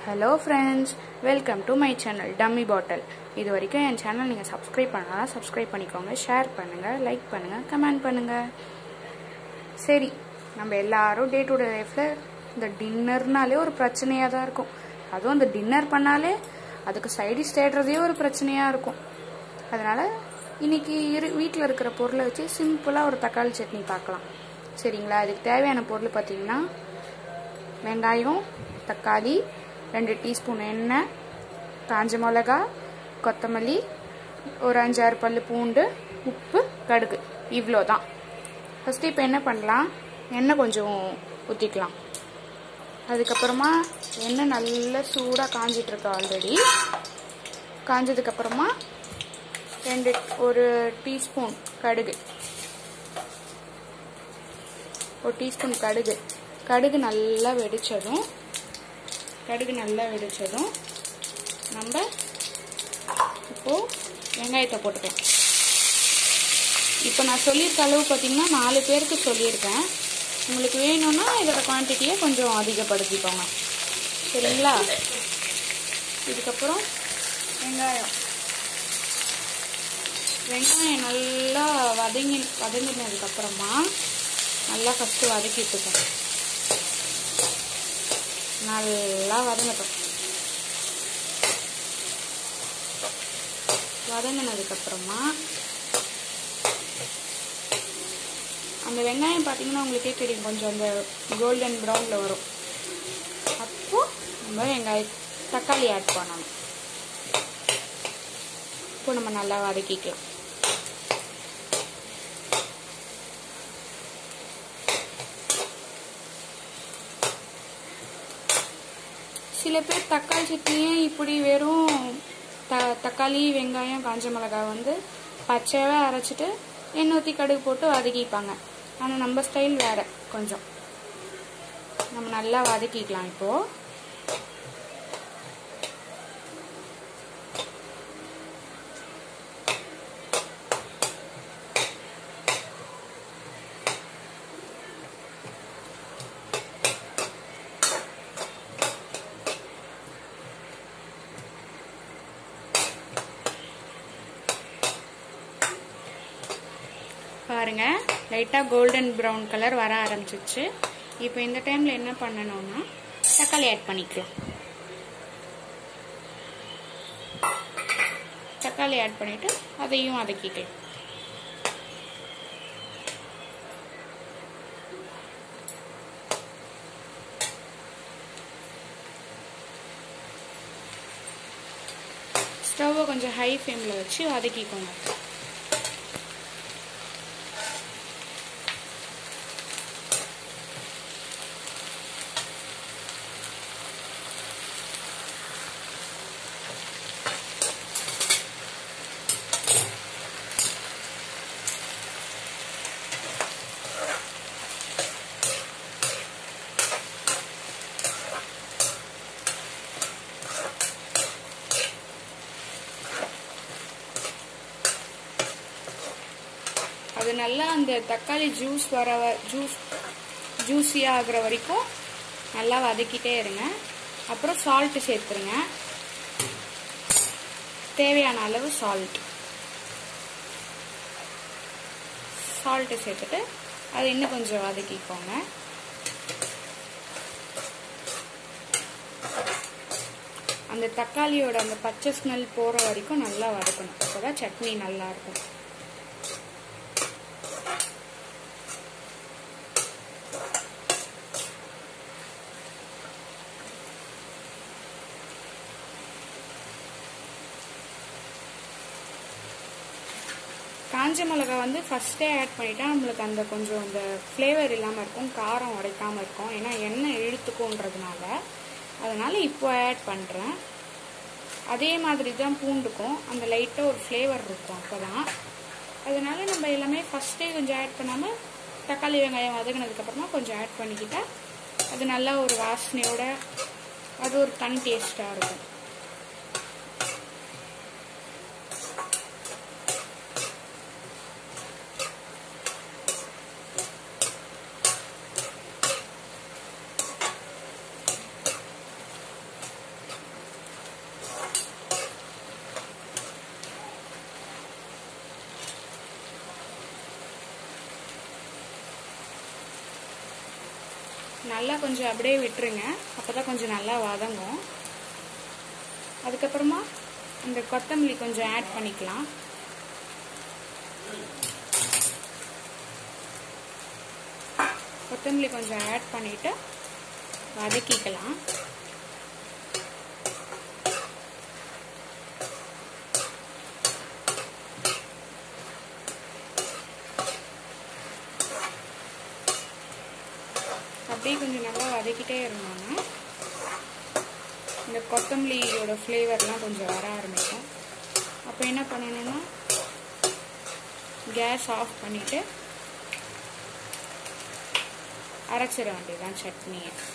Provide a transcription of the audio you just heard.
hello friends welcome to my channel dummy bottle இது வரைக்கும் என் சேனல் நீங்கள் சப்ஸ்கிரைப் பண்ணலாம் சப்ஸ்கிரைப் பண்ணிக்கோங்க ஷேர் பண்ணுங்கள் லைக் பண்ணுங்கள் கமெண்ட் பண்ணுங்கள் சரி நம்ம எல்லாரும் டே டு டே லைஃப்பில் இந்த டின்னர்னாலே ஒரு பிரச்சனையாக தான் இருக்கும் அதுவும் அந்த டின்னர் பண்ணாலே அதுக்கு சைடிஷ் தேடுறதே ஒரு பிரச்சனையாக இருக்கும் அதனால் இன்னைக்கு இரு வீட்டில் இருக்கிற பொருளை வச்சு சிம்பிளாக ஒரு தக்காளி சட்னி பார்க்கலாம் சரிங்களா அதுக்கு தேவையான பொருள் பார்த்தீங்கன்னா வெங்காயம் தக்காளி ரெண்டு டீஸ்பூன் எண்ணெய் காஞ்ச மிளகா கொத்தமல்லி ஒரு அஞ்சாறு பல்லு பூண்டு உப்பு கடுகு இவ்வளோ தான் ஃபஸ்ட்டு இப்போ என்ன பண்ணலாம் எண்ணெய் கொஞ்சம் ஊற்றிக்கலாம் அதுக்கப்புறமா எண்ணெய் நல்லா சூடாக காஞ்சிட்ருக்கு ஆல்ரெடி காஞ்சதுக்கப்புறமா ரெண்டு ஒரு டீஸ்பூன் கடுகு ஒரு டீஸ்பூன் கடுகு கடுகு நல்லா வெடிச்சதும் கடுகு நல்லா வெடிச்சதும் நம்ம இப்போது வெங்காயத்தை போட்டுக்கலாம் இப்போ நான் சொல்லியிருக்க அளவு பார்த்தீங்கன்னா நாலு பேருக்கு சொல்லியிருக்கேன் உங்களுக்கு வேணும்னா இதோட குவான்டிட்டியை கொஞ்சம் அதிகப்படுத்திக்கோங்க சரிங்களா இதுக்கப்புறம் வெங்காயம் வெங்காயம் நல்லா வதங்கி வதங்கினதுக்கப்புறமா நல்லா ஃபஸ்ட்டு வதக்கிட்டுக்கோங்க நல்லா வதங்கட்டும் வதங்கினதுக்கப்புறமா அந்த வெங்காயம் பார்த்தீங்கன்னா உங்களுக்கே தெரியும் கொஞ்சம் அந்த கோல்டன் ப்ரௌனில் வரும் அப்போ நம்ம வெங்காய தக்காளி ஆட் பண்ணணும் இப்போ நம்ம நல்லா வதக்கிக்கலாம் சில பேர் தக்காளி சட்னியே இப்படி வெறும் த தக்காளி வெங்காயம் காஞ்ச மிளகாய் வந்து பச்சையாகவே அரைச்சிட்டு எண்ணெய் ஊற்றி கடுகு போட்டு வதக்கிப்பாங்க ஆனால் நம்ம ஸ்டைல் வேற கொஞ்சம் நம்ம நல்லா வதக்கிக்கலாம் இப்போது பாருங்க லைட்டாக கோல்டன் ப்ரௌன் கலர் வர ஆரம்பிச்சிச்சு இப்போ இந்த டைமில் என்ன பண்ணணும்னா தக்காளி ஆட் பண்ணிக்கலாம் தக்காளி ஆட் பண்ணிட்டு அதையும் வதக்கிக்கலாம் ஸ்டவ்வை கொஞ்சம் ஹை ஃப்ளேமில் வச்சு வதக்கிக்கோங்க அது நல்லா அந்த தக்காளி ஜூஸ் வர ஜூஸ் ஜூஸியாக ஆகுற வரைக்கும் நல்லா வதக்கிட்டே இருங்க அப்புறம் சால்ட்டு சேர்த்துருங்க தேவையான அளவு சால்ட் சால்ட்டு சேர்த்துட்டு அது இன்னும் கொஞ்சம் வதக்கிக்கோங்க அந்த தக்காளியோட அந்த பச்சை ஸ்மெல் போகிற வரைக்கும் நல்லா வதக்கணும் அப்போ தான் சட்னி நல்லா இருக்கும் காஞ்ச மிளகா வந்து ஃபஸ்ட்டே ஆட் பண்ணிட்டா நம்மளுக்கு அந்த கொஞ்சம் அந்த ஃப்ளேவர் இல்லாமல் இருக்கும் காரம் உடைக்காமல் இருக்கும் ஏன்னா எண்ணெய் இழுத்துக்கும்ன்றதுனால அதனால் இப்போ ஆட் பண்ணுறேன் அதே மாதிரி தான் பூண்டுக்கும் அந்த லைட்டாக ஒரு ஃப்ளேவர் இருக்கும் அப்போ தான் அதனால நம்ம எல்லாமே ஃபஸ்ட்டே கொஞ்சம் ஆட் பண்ணாமல் தக்காளி வெங்காயம் வதங்கினதுக்கப்புறமா கொஞ்சம் ஆட் பண்ணிக்கிட்டா அது நல்லா ஒரு வாசனையோட அது ஒரு தனி டேஸ்ட்டாக இருக்கும் நல்லா கொஞ்சம் அப்படியே விட்டுருங்க அப்போ தான் கொஞ்சம் நல்லா வதங்கும் அதுக்கப்புறமா இந்த கொத்தமல்லி கொஞ்சம் ஆட் பண்ணிக்கலாம் கொத்தமல்லி கொஞ்சம் ஆட் பண்ணிவிட்டு வதக்கிக்கலாம் அப்படியே கொஞ்சம் நல்லா வதக்கிட்டே இருந்தாங்க இந்த கொத்தமல்லியோட ஃப்ளேவர்லாம் கொஞ்சம் வர ஆரம்பிக்கும் அப்போ என்ன பண்ணணும்னா கேஸ் ஆஃப் பண்ணிவிட்டு அரைச்சிட வேண்டியதுதான் சட்னியை